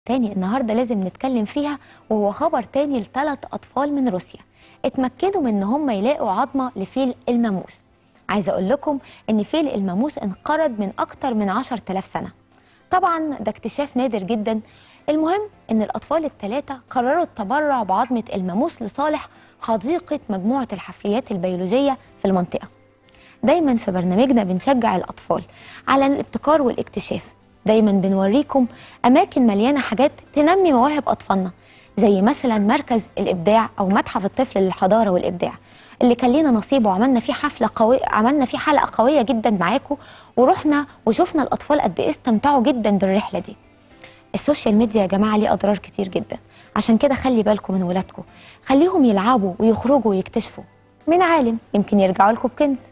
تاني النهارده لازم نتكلم فيها وهو خبر تاني لثلاث اطفال من روسيا اتمكنوا من ان هم يلاقوا عظمه لفيل الماموس عايزه اقول لكم ان فيل الماموس انقرض من اكتر من 10000 سنه طبعا ده اكتشاف نادر جدا المهم ان الاطفال الثلاثه قرروا التبرع بعظمه الماموس لصالح حديقه مجموعه الحفريات البيولوجيه في المنطقه دايما في برنامجنا بنشجع الاطفال على الابتكار والاكتشاف دايما بنوريكم اماكن مليانه حاجات تنمي مواهب اطفالنا زي مثلا مركز الابداع او متحف الطفل للحضاره والابداع اللي كان لينا نصيب وعملنا فيه حفله قويه عملنا فيه حلقه قويه جدا معاكم ورحنا وشفنا الاطفال قد ايه استمتعوا جدا بالرحله دي السوشيال ميديا يا جماعه ليه اضرار كتير جدا عشان كده خلي بالكم من ولادكم خليهم يلعبوا ويخرجوا ويكتشفوا من عالم يمكن يرجعوا لكم بكنز